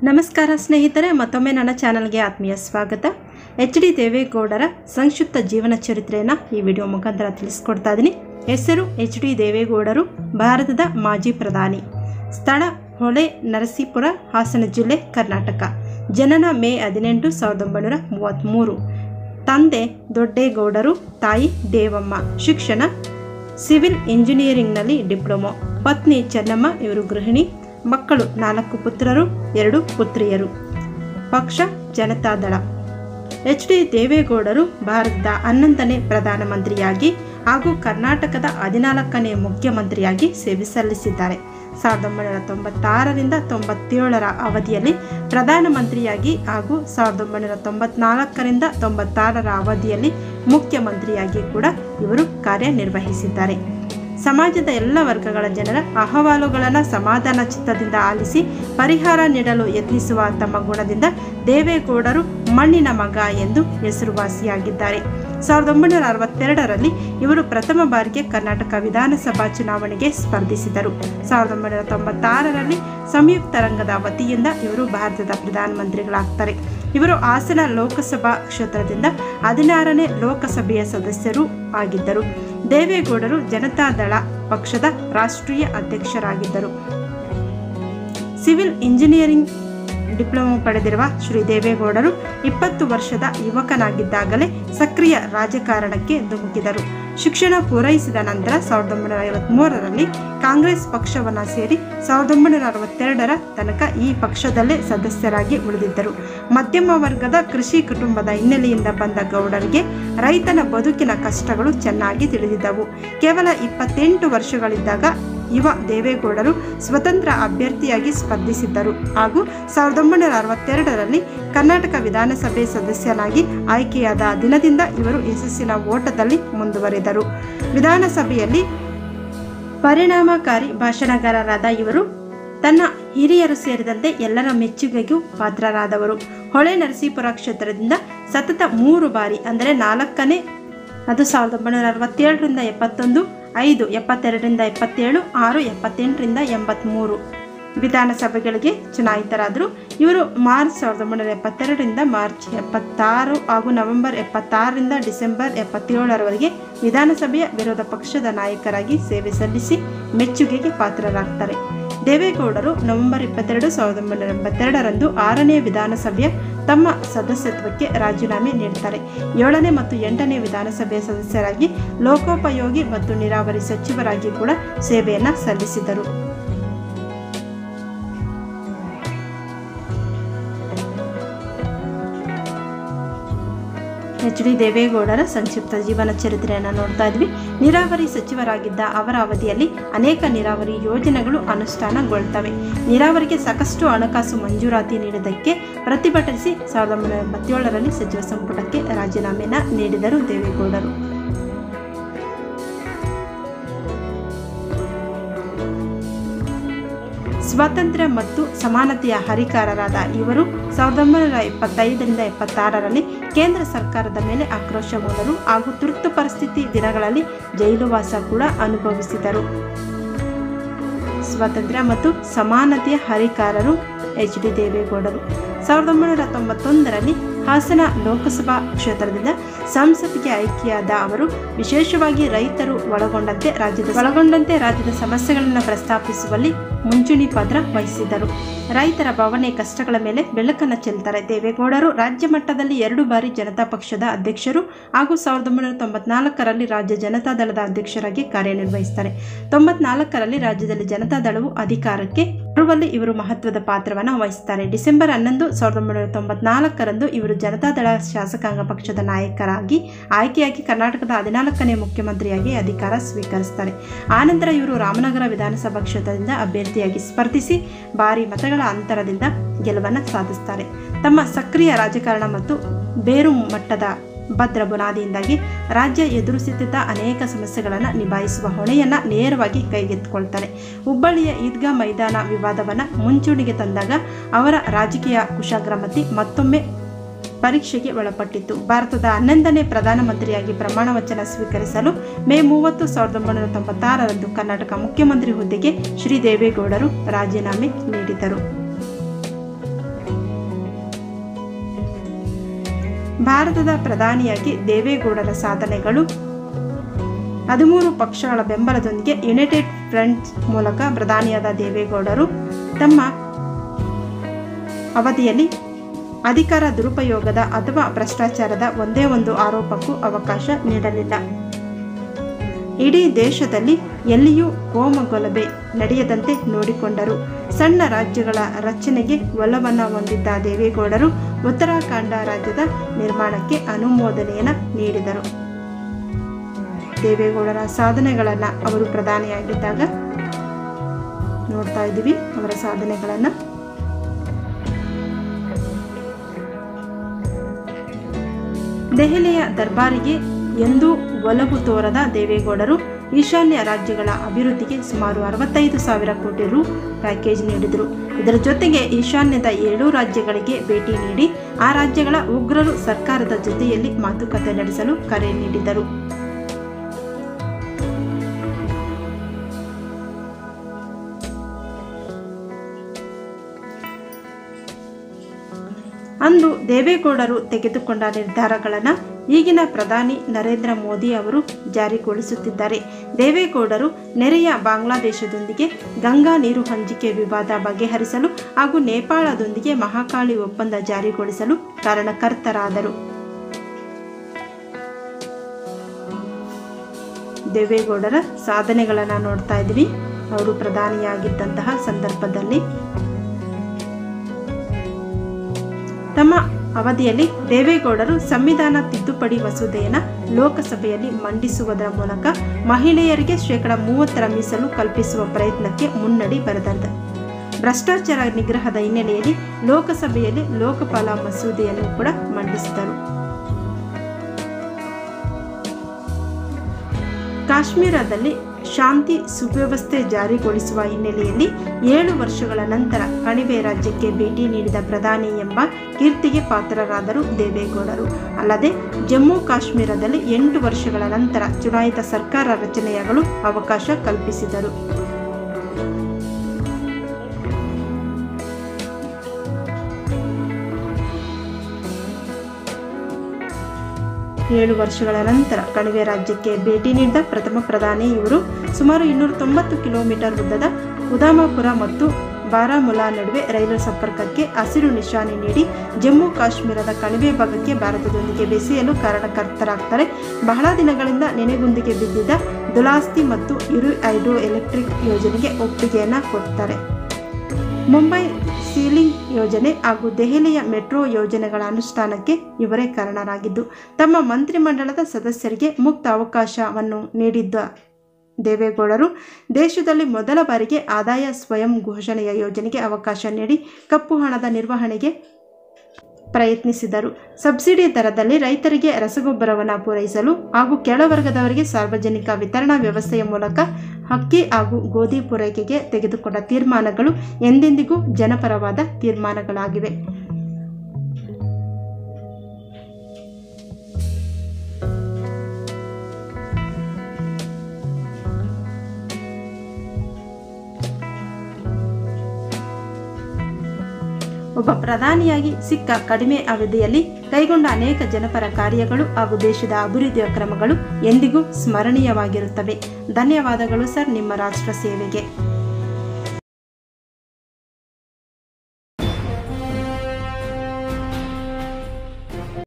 ನಮಸ್ಕಾರ ಸ್ನೇಹಿತರೆ ಮತ್ತೊಮ್ಮೆ ನನ್ನ ಚಾನಲ್ಗೆ ಆತ್ಮೀಯ ಸ್ವಾಗತ ಎಚ್ ಡಿ ದೇವೇಗೌಡರ ಸಂಕ್ಷಿಪ್ತ ಜೀವನ ಚರಿತ್ರೆಯನ್ನು ಈ ವಿಡಿಯೋ ಮುಖಾಂತರ ತಿಳಿಸ್ಕೊಡ್ತಾ ಇದ್ದೀನಿ ಹೆಸರು ಎಚ್ ಡಿ ದೇವೇಗೌಡರು ಭಾರತದ ಮಾಜಿ ಪ್ರಧಾನಿ ಸ್ಥಳ ಹೊಳೆ ನರಸೀಪುರ ಹಾಸನ ಜಿಲ್ಲೆ ಕರ್ನಾಟಕ ಜನನ ಮೇ ಹದಿನೆಂಟು ಸಾವಿರದ ಒಂಬೈನೂರ ಮೂವತ್ತ್ಮೂರು ತಂದೆ ದೊಡ್ಡೇಗೌಡರು ತಾಯಿ ದೇವಮ್ಮ ಶಿಕ್ಷಣ ಸಿವಿಲ್ ಇಂಜಿನಿಯರಿಂಗ್ನಲ್ಲಿ ಡಿಪ್ಲೊಮೊ ಪತ್ನಿ ಚೆನ್ನಮ್ಮ ಇವರು ಗೃಹಿಣಿ ಮಕ್ಕಳು ನಾಲ್ಕು ಪುತ್ರರು ಎರಡು ಪುತ್ರಿಯರು ಪಕ್ಷ ಜನತಾದಳ ಎಚ್ ಡಿ ದೇವೇಗೌಡರು ಭಾರತದ ಹನ್ನೊಂದನೇ ಪ್ರಧಾನಮಂತ್ರಿಯಾಗಿ ಹಾಗೂ ಕರ್ನಾಟಕದ ಹದಿನಾಲ್ಕನೇ ಮುಖ್ಯಮಂತ್ರಿಯಾಗಿ ಸೇವೆ ಸಲ್ಲಿಸಿದ್ದಾರೆ ಸಾವಿರದ ಒಂಬೈನೂರ ತೊಂಬತ್ತಾರರಿಂದ ತೊಂಬತ್ತೇಳರ ಅವಧಿಯಲ್ಲಿ ಪ್ರಧಾನಮಂತ್ರಿಯಾಗಿ ಹಾಗೂ ಸಾವಿರದ ಒಂಬೈನೂರ ತೊಂಬತ್ನಾಲ್ಕರಿಂದ ತೊಂಬತ್ತಾರರ ಅವಧಿಯಲ್ಲಿ ಮುಖ್ಯಮಂತ್ರಿಯಾಗಿ ಕೂಡ ಇವರು ಕಾರ್ಯನಿರ್ವಹಿಸಿದ್ದಾರೆ ಸಮಾಜದ ಎಲ್ಲ ವರ್ಗಗಳ ಜನರ ಅಹವಾಲುಗಳನ್ನು ಸಮಾಧಾನ ಚಿತ್ತದಿಂದ ಆಲಿಸಿ ಪರಿಹಾರ ನೀಡಲು ಯತ್ನಿಸುವ ತಮ್ಮ ಗುಣದಿಂದ ದೇವೇಗೌಡರು ಮಣ್ಣಿನ ಮಗ ಎಂದು ಹೆಸರುವಾಸಿಯಾಗಿದ್ದಾರೆ ಸಾವಿರದ ಒಂಬೈನೂರ ಅರವತ್ತೆರಡರಲ್ಲಿ ಇವರು ಪ್ರಥಮ ಬಾರಿಗೆ ಕರ್ನಾಟಕ ವಿಧಾನಸಭಾ ಚುನಾವಣೆಗೆ ಸ್ಪರ್ಧಿಸಿದರು ಸಾವಿರದ ಒಂಬೈನೂರ ತೊಂಬತ್ತಾರರಲ್ಲಿ ಸಂಯುಕ್ತ ರಂಗದ ವತಿಯಿಂದ ಇವರು ಭಾರತದ ಪ್ರಧಾನಮಂತ್ರಿಗಳಾಗ್ತಾರೆ ಇವರು ಹಾಸನ ಲೋಕಸಭಾ ಕ್ಷೇತ್ರದಿಂದ ಹದಿನಾರನೇ ಲೋಕಸಭೆಯ ಸದಸ್ಯರು ಆಗಿದ್ದರು ದೇವೇಗೌಡರು ಜನತಾದಳ ಪಕ್ಷದ ರಾಷ್ಟ್ರೀಯ ಅಧ್ಯಕ್ಷರಾಗಿದ್ದರು ಸಿವಿಲ್ ಇಂಜಿನಿಯರಿಂಗ್ ಡಿಪ್ಲೊಮಾ ಪಡೆದಿರುವ ಶ್ರೀ ದೇವೇಗೌಡರು ಇಪ್ಪತ್ತು ವರ್ಷದ ಯುವಕನಾಗಿದ್ದಾಗಲೇ ಸಕ್ರಿಯ ರಾಜಕಾರಣಕ್ಕೆ ಧುಮುಕಿದರು ಶಿಕ್ಷಣ ಪೂರೈಸಿದ ನಂತರ ಸಾವಿರದ ಒಂಬೈನೂರ ಐವತ್ಮೂರರಲ್ಲಿ ಕಾಂಗ್ರೆಸ್ ಪಕ್ಷವನ್ನು ಸೇರಿ ಸಾವಿರದ ಒಂಬೈನೂರ ಅರವತ್ತೆರಡರ ತನಕ ಈ ಪಕ್ಷದಲ್ಲೇ ಸದಸ್ಯರಾಗಿ ಉಳಿದಿದ್ದರು ಮಧ್ಯಮ ವರ್ಗದ ಕೃಷಿ ಕುಟುಂಬದ ಹಿನ್ನೆಲೆಯಿಂದ ಬಂದ ಗೌಡರಿಗೆ ರೈತನ ಬದುಕಿನ ಕಷ್ಟಗಳು ಚೆನ್ನಾಗಿ ತಿಳಿದಿದ್ದವು ಕೇವಲ ಇಪ್ಪತ್ತೆಂಟು ವರ್ಷಗಳಿದ್ದಾಗ ಯುವ ದೇವೇಗೌಡರು ಸ್ವತಂತ್ರ ಅಭ್ಯರ್ಥಿಯಾಗಿ ಸ್ಪರ್ಧಿಸಿದ್ದರು ಹಾಗೂ ಸಾವಿರದ ಒಂಬೈನೂರ ಅರವತ್ತೆರಡರಲ್ಲಿ ಕರ್ನಾಟಕ ವಿಧಾನಸಭೆ ಸದಸ್ಯನಾಗಿ ಆಯ್ಕೆಯಾದ ದಿನದಿಂದ ಇವರು ಯಶಸ್ಸಿನ ಓಟದಲ್ಲಿ ಮುಂದುವರೆದರು ವಿಧಾನಸಭೆಯಲ್ಲಿ ಪರಿಣಾಮಕಾರಿ ಭಾಷಣಗಾರರಾದ ಇವರು ತನ್ನ ಹಿರಿಯರು ಸೇರಿದಂತೆ ಎಲ್ಲರ ಮೆಚ್ಚುಗೆಗೂ ಪಾತ್ರರಾದವರು ಹೊಳೆ ನರಸೀಪುರ ಕ್ಷೇತ್ರದಿಂದ ಸತತ ಮೂರು ಬಾರಿ ಅಂದರೆ ನಾಲ್ಕನೇ ಅದು ಸಾವಿರದ ಒಂಬೈನೂರ ಅರವತ್ತೇಳರಿಂದ ಎಪ್ಪತ್ತೊಂದು ಐದು ಎಪ್ಪತ್ತೆರಡರಿಂದ ಎಪ್ಪತ್ತೇಳು ಆರು ಎಪ್ಪತ್ತೆಂಟರಿಂದ ಎಂಬತ್ತ್ಮೂರು ವಿಧಾನಸಭೆಗಳಿಗೆ ಚುನಾಯಿತರಾದರು ಇವರು ಮಾರ್ಚ್ ಸಾವಿರದ ಒಂಬೈನೂರ ಎಪ್ಪತ್ತೆರಡರಿಂದ ಮಾರ್ಚ್ ಎಪ್ಪತ್ತಾರು ಹಾಗೂ ನವೆಂಬರ್ ಎಪ್ಪತ್ತಾರರಿಂದ ಡಿಸೆಂಬರ್ ಎಪ್ಪತ್ತೇಳರವರೆಗೆ ವಿಧಾನಸಭೆಯ ವಿರೋಧ ಪಕ್ಷದ ನಾಯಕರಾಗಿ ಸೇವೆ ಸಲ್ಲಿಸಿ ಮೆಚ್ಚುಗೆಗೆ ಪಾತ್ರರಾಗ್ತಾರೆ ದೇವೇಗೌಡರು ನವೆಂಬರ್ ಇಪ್ಪತ್ತೆರಡು ಸಾವಿರದ ಒಂಬೈನೂರ ಎಂಬತ್ತೆರಡರಂದು ಆರನೇ ವಿಧಾನಸಭೆಯ ತಮ್ಮ ಸದಸ್ಯತ್ವಕ್ಕೆ ರಾಜೀನಾಮೆ ನೀಡುತ್ತಾರೆ ಏಳನೇ ಮತ್ತು ಎಂಟನೇ ವಿಧಾನಸಭೆಯ ಸದಸ್ಯರಾಗಿ ಲೋಕೋಪಯೋಗಿ ಮತ್ತು ನೀರಾವರಿ ಸಚಿವರಾಗಿ ಕೂಡ ಸೇವೆಯನ್ನು ಸಲ್ಲಿಸಿದರು ಎಚ್ ಡಿ ದೇವೇಗೌಡರ ಸಂಕ್ಷಿಪ್ತ ಜೀವನ ಚರಿತ್ರೆಯನ್ನು ನೋಡ್ತಾ ಇದ್ವಿ ನೀರಾವರಿ ಸಚಿವರಾಗಿದ್ದ ಅವರ ಅವಧಿಯಲ್ಲಿ ಅನೇಕ ನೀರಾವರಿ ಯೋಜನೆಗಳು ಅನುಷ್ಠಾನಗೊಳ್ತವೆ ನೀರಾವರಿಗೆ ಸಾಕಷ್ಟು ಹಣಕಾಸು ಮಂಜೂರಾತಿ ನೀಡಿದ್ದಕ್ಕೆ ಪ್ರತಿಭಟಿಸಿ ಸಾವಿರದ ಒಂಬೈನೂರ ಎಂಬತ್ತೇಳರಲ್ಲಿ ಸಚಿವ ಸಂಪುಟಕ್ಕೆ ರಾಜೀನಾಮೆನ ನೀಡಿದರು ದೇವೇಗೌಡರು ಸ್ವಾತಂತ್ರ್ಯ ಮತ್ತು ಸಮಾನತೆಯ ಹರಿಕಾರರಾದ ಇವರು ಸಾವಿರದ ಒಂಬೈನೂರ ಎಪ್ಪತ್ತೈದರಿಂದ ಎಪ್ಪತ್ತಾರರಲ್ಲಿ ಕೇಂದ್ರ ಸರ್ಕಾರದ ಮೇಲೆ ಆಕ್ರೋಶ ಮೂಡಲು ಹಾಗೂ ತುರ್ತು ಪರಿಸ್ಥಿತಿ ದಿನಗಳಲ್ಲಿ ಜೈಲುವಾಸ ಕೂಡ ಅನುಭವಿಸಿದರು ಸ್ವಾತಂತ್ರ್ಯ ಮತ್ತು ಸಮಾನತೆಯ ಹರಿಕಾರರು ಎಚ್ ಡಿ ದೇವೇಗೌಡರು ಸಾವಿರದ ಒಂಬೈನೂರ ತೊಂಬತ್ತೊಂದರಲ್ಲಿ ಹಾಸನ ಲೋಕಸಭಾ ಕ್ಷೇತ್ರದಿಂದ ಸಂಸತ್ತಿಗೆ ಆಯ್ಕೆಯಾದ ಅವರು ವಿಶೇಷವಾಗಿ ರೈತರು ಒಳಗೊಂಡಂತೆ ರಾಜ್ಯದ ಒಳಗೊಂಡಂತೆ ರಾಜ್ಯದ ಸಮಸ್ಯೆಗಳನ್ನು ಪ್ರಸ್ತಾಪಿಸುವಲ್ಲಿ ಮುಂಚೂಣಿ ಪಾತ್ರ ವಹಿಸಿದ್ದರು ರೈತರ ಭಾವನೆ ಕಷ್ಟಗಳ ಮೇಲೆ ಬೆಳಕನ್ನು ಚೆಲ್ತಾರೆ ದೇವೇಗೌಡರು ರಾಜ್ಯ ಮಟ್ಟದಲ್ಲಿ ಎರಡು ಬಾರಿ ಜನತಾ ಪಕ್ಷದ ಅಧ್ಯಕ್ಷರು ಹಾಗೂ ಸಾವಿರದ ಒಂಬೈನೂರ ತೊಂಬತ್ನಾಲ್ಕರಲ್ಲಿ ರಾಜ್ಯ ಜನತಾದಳದ ಅಧ್ಯಕ್ಷರಾಗಿ ಕಾರ್ಯನಿರ್ವಹಿಸ್ತಾರೆ ತೊಂಬತ್ನಾಲ್ಕರಲ್ಲಿ ರಾಜ್ಯದಲ್ಲಿ ಜನತಾದಳವು ಅಧಿಕಾರಕ್ಕೆ ಬರುವಲ್ಲಿ ಇವರು ಮಹತ್ವದ ಪಾತ್ರವನ್ನು ವಹಿಸುತ್ತಾರೆ ಡಿಸೆಂಬರ್ ಹನ್ನೊಂದು ಸಾವಿರದ ಒಂಬೈನೂರ ತೊಂಬತ್ನಾಲ್ಕರಂದು ಇವರು ಜನತಾದಳ ಶಾಸಕಾಂಗ ಪಕ್ಷದ ನಾಯಕರಾಗಿ ಆಯ್ಕೆಯಾಗಿ ಕರ್ನಾಟಕದ ಹದಿನಾಲ್ಕನೇ ಮುಖ್ಯಮಂತ್ರಿಯಾಗಿ ಅಧಿಕಾರ ಸ್ವೀಕರಿಸ್ತಾರೆ ಆನಂತರ ಇವರು ರಾಮನಗರ ವಿಧಾನಸಭಾ ಕ್ಷೇತ್ರದಿಂದ ಅಭ್ಯರ್ಥಿಯಾಗಿ ಸ್ಪರ್ಧಿಸಿ ಭಾರಿ ಮತಗಳ ಅಂತರದಿಂದ ಗೆಲುವನ್ನು ಸಾಧಿಸ್ತಾರೆ ತಮ್ಮ ಸಕ್ರಿಯ ರಾಜಕಾರಣ ಮತ್ತು ಬೇರು ಮಟ್ಟದ ಭದ್ರ ಬುನಾದಿಯಿಂದಾಗಿ ರಾಜ್ಯ ಎದುರಿಸುತ್ತಿದ್ದ ಅನೇಕ ಸಮಸ್ಯೆಗಳನ್ನು ನಿಭಾಯಿಸುವ ಹೊಣೆಯನ್ನು ನೇರವಾಗಿ ಕೈಗೆತ್ತಿಕೊಳ್ತಾರೆ ಹುಬ್ಬಳ್ಳಿಯ ಈದ್ಗಾ ಮೈದಾನ ವಿವಾದವನ್ನು ಮುಂಚೂಣಿಗೆ ತಂದಾಗ ಅವರ ರಾಜಕೀಯ ಕುಶಾಗ್ರಮತಿ ಮತ್ತೊಮ್ಮೆ ಪರೀಕ್ಷೆಗೆ ಒಳಪಟ್ಟಿತ್ತು ಭಾರತದ ಹನ್ನೊಂದನೇ ಪ್ರಧಾನಮಂತ್ರಿಯಾಗಿ ಪ್ರಮಾಣ ವಚನ ಸ್ವೀಕರಿಸಲು ಮೇ ಮೂವತ್ತು ಸಾವಿರದ ಒಂಬೈನೂರ ತೊಂಬತ್ತಾರರಂದು ಕರ್ನಾಟಕ ಮುಖ್ಯಮಂತ್ರಿ ಹುದ್ದೆಗೆ ಶ್ರೀ ದೇವೇಗೌಡರು ರಾಜೀನಾಮೆ ನೀಡಿದರು ಭಾರತದ ಪ್ರಧಾನಿಯಾಗಿ ದೇವೇಗೌಡರ ಸಾಧನೆಗಳು ಹದಿಮೂರು ಪಕ್ಷಗಳ ಬೆಂಬಲದೊಂದಿಗೆ ಯುನೈಟೆಡ್ ಫ್ರಂಟ್ ಮೂಲಕ ಪ್ರಧಾನಿಯಾದ ದೇವೇಗೌಡರು ತಮ್ಮ ಅವಧಿಯಲ್ಲಿ ಅಧಿಕಾರ ದುರುಪಯೋಗದ ಅಥವಾ ಭ್ರಷ್ಟಾಚಾರದ ಒಂದೇ ಒಂದು ಆರೋಪಕ್ಕೂ ಅವಕಾಶ ನೀಡಲಿಲ್ಲ ಇಡೀ ದೇಶದಲ್ಲಿ ಎಲ್ಲಿಯೂ ಕೋಮಗೊಲಭೆ ನಡೆಯದಂತೆ ನೋಡಿಕೊಂಡರು ಸಣ್ಣ ರಾಜ್ಯಗಳ ರಚನೆಗೆ ಒಲವನ್ನು ಹೊಂದಿದ್ದ ದೇವೇಗೌಡರು ಉತ್ತರಾಖಂಡ ರಾಜ್ಯದ ನಿರ್ಮಾಣಕ್ಕೆ ಅನುಮೋದನೆಯನ್ನು ನೀಡಿದರು ದೇವೇಗೌಡರ ಸಾಧನೆಗಳನ್ನು ಅವರು ಪ್ರಧಾನಿಯಾಗಿದ್ದಾಗ ನೋಡ್ತಾ ಇದ್ದೀವಿ ಅವರ ಸಾಧನೆಗಳನ್ನು ದೆಹಲಿಯ ದರ್ಬಾರಿಗೆ ಎಂದೂ ಒಲವು ತೋರದ ದೇವೇಗೌಡರು ಈಶಾನ್ಯ ರಾಜ್ಯಗಳ ಅಭಿವೃದ್ಧಿಗೆ ಸುಮಾರು ಅರವತ್ತೈದು ಸಾವಿರ ಕೋಟಿ ರು ಪ್ಯಾಕೇಜ್ ನೀಡಿದರು ಇದರ ಜೊತೆಗೆ ಈಶಾನ್ಯದ ಏಳು ರಾಜ್ಯಗಳಿಗೆ ಭೇಟಿ ನೀಡಿ ಆ ರಾಜ್ಯಗಳ ಉಗ್ರರು ಸರ್ಕಾರದ ಜೊತೆಯಲ್ಲಿ ಮಾತುಕತೆ ನಡೆಸಲು ಕರೆ ನೀಡಿದರು ಅಂದು ದೇವೇಗೌಡರು ತೆಗೆದುಕೊಂಡ ನಿರ್ಧಾರಗಳನ್ನು ಈಗಿನ ಪ್ರಧಾನಿ ನರೇಂದ್ರ ಮೋದಿ ಅವರು ಜಾರಿಗೊಳಿಸುತ್ತಿದ್ದಾರೆ ದೇವೇಗೌಡರು ನೆರೆಯ ಬಾಂಗ್ಲಾದೇಶದೊಂದಿಗೆ ಗಂಗಾ ನೀರು ಹಂಚಿಕೆ ವಿವಾದ ಬಗೆಹರಿಸಲು ಹಾಗೂ ನೇಪಾಳದೊಂದಿಗೆ ಮಹಾಕಾಳಿ ಒಪ್ಪಂದ ಜಾರಿಗೊಳಿಸಲು ಕಾರಣಕರ್ತರಾದರು ದೇವೇಗೌಡರ ಸಾಧನೆಗಳನ್ನು ನೋಡ್ತಾ ಇದ್ವಿ ಅವರು ಪ್ರಧಾನಿಯಾಗಿದ್ದಂತಹ ಸಂದರ್ಭದಲ್ಲಿ ತಮ್ಮ ಅವಧಿಯಲ್ಲಿ ದೇವೇಗೌಡರು ಸಂವಿಧಾನ ತಿದ್ದುಪಡಿ ಮಸೂದೆಯನ್ನು ಲೋಕಸಭೆಯಲ್ಲಿ ಮಂಡಿಸುವುದರ ಮೂಲಕ ಮಹಿಳೆಯರಿಗೆ ಶೇಕಡ ಮೂವತ್ತರ ಮೀಸಲು ಕಲ್ಪಿಸುವ ಪ್ರಯತ್ನಕ್ಕೆ ಮುನ್ನಡಿ ಬರೆದಂತೆ ಭ್ರಷ್ಟಾಚಾರ ನಿಗ್ರಹದ ಹಿನ್ನೆಲೆಯಲ್ಲಿ ಲೋಕಸಭೆಯಲ್ಲಿ ಲೋಕಪಾಲ ಮಸೂದೆಯನ್ನು ಕೂಡ ಮಂಡಿಸಿದರು ಕಾಶ್ಮೀರದಲ್ಲಿ ಶಾಂತಿ ಸುವ್ಯವಸ್ಥೆ ಜಾರಿಗೊಳಿಸುವ ಹಿನ್ನೆಲೆಯಲ್ಲಿ ಏಳು ವರ್ಷಗಳ ನಂತರ ಕಣಿವೆ ರಾಜ್ಯಕ್ಕೆ ಭೇಟಿ ನೀಡಿದ ಪ್ರಧಾನಿ ಎಂಬ ಕೀರ್ತಿಗೆ ಪಾತ್ರರಾದರು ದೇವೇಗೌಡರು ಅಲ್ಲದೆ ಜಮ್ಮು ಕಾಶ್ಮೀರದಲ್ಲಿ ಎಂಟು ವರ್ಷಗಳ ನಂತರ ಚುನಾಯಿತ ಸರ್ಕಾರ ರಚನೆಯಾಗಲು ಅವಕಾಶ ಕಲ್ಪಿಸಿದರು ಏಳು ವರ್ಷಗಳ ನಂತರ ಕಣಿವೆ ರಾಜ್ಯಕ್ಕೆ ಭೇಟಿ ನೀಡಿದ ಪ್ರಥಮ ಪ್ರಧಾನಿ ಇವರು ಸುಮಾರು ಇನ್ನೂರ ತೊಂಬತ್ತು ಕಿಲೋಮೀಟರ್ ಉದ್ದದ ಉದಾಮಪುರ ಮತ್ತು ಬಾರಾಮುಲಾ ನಡುವೆ ರೈಲು ಸಂಪರ್ಕಕ್ಕೆ ಹಸಿರು ನಿಶಾನೆ ನೀಡಿ ಜಮ್ಮು ಕಾಶ್ಮೀರದ ಕಣಿವೆ ಭಾಗಕ್ಕೆ ಭಾರತದೊಂದಿಗೆ ಬೆಸೆಯಲು ಕಾರಣಕರ್ತರಾಗ್ತಾರೆ ಬಹಳ ದಿನಗಳಿಂದ ನೆನೆಗುಂದಿಗೆ ಬಿದ್ದಿದ್ದ ದುಲಾಸ್ತಿ ಮತ್ತು ಇರು ಹೈಡ್ರೋ ಎಲೆಕ್ಟ್ರಿಕ್ ಯೋಜನೆಗೆ ಒಪ್ಪಿಗೆಯನ್ನು ಕೊಡ್ತಾರೆ ಮುಂಬೈ ಸೀಲಿಂಗ್ ಯೋಜನೆ ಹಾಗೂ ದೆಹಲಿಯ ಮೆಟ್ರೋ ಯೋಜನೆಗಳ ಅನುಷ್ಠಾನಕ್ಕೆ ಇವರೇ ಕಾರಣರಾಗಿದ್ದು ತಮ್ಮ ಮಂತ್ರಿಮಂಡಲದ ಸದಸ್ಯರಿಗೆ ಮುಕ್ತ ಅವಕಾಶವನ್ನು ನೀಡಿದ್ದ ದೇವೇಗೌಡರು ದೇಶದಲ್ಲಿ ಮೊದಲ ಬಾರಿಗೆ ಆದಾಯ ಸ್ವಯಂ ಘೋಷಣೆಯ ಯೋಜನೆಗೆ ಅವಕಾಶ ನೀಡಿ ಕಪ್ಪು ಹಣದ ನಿರ್ವಹಣೆಗೆ ಪ್ರಯತ್ನಿಸಿದರು ಸಬ್ಸಿಡಿ ದರದಲ್ಲಿ ರೈತರಿಗೆ ರಸಗೊಬ್ಬರವನ್ನು ಪೂರೈಸಲು ಹಾಗೂ ಕೆಳವರ್ಗದವರಿಗೆ ಸಾರ್ವಜನಿಕ ವಿತರಣಾ ವ್ಯವಸ್ಥೆಯ ಮೂಲಕ ಅಕ್ಕಿ ಹಾಗೂ ಗೋಧಿ ಪೂರೈಕೆಗೆ ತೆಗೆದುಕೊಂಡ ತೀರ್ಮಾನಗಳು ಎಂದೆಂದಿಗೂ ಜನಪರವಾದ ತೀರ್ಮಾನಗಳಾಗಿವೆ ಒಬ್ಬ ಪ್ರಧಾನಿಯಾಗಿ ಸಿಕ್ಕ ಕಡಿಮೆ ಅವಧಿಯಲ್ಲಿ ಕೈಗೊಂಡ ಅನೇಕ ಜನಪರ ಕಾರ್ಯಗಳು ಹಾಗೂ ದೇಶದ ಅಭಿವೃದ್ಧಿಯ ಕ್ರಮಗಳು ಎಂದಿಗೂ ಸ್ಮರಣೀಯವಾಗಿರುತ್ತವೆ ಧನ್ಯವಾದಗಳು ಸರ್ ನಿಮ್ಮ ರಾಷ್ಟ್ರ ಸೇವೆಗೆ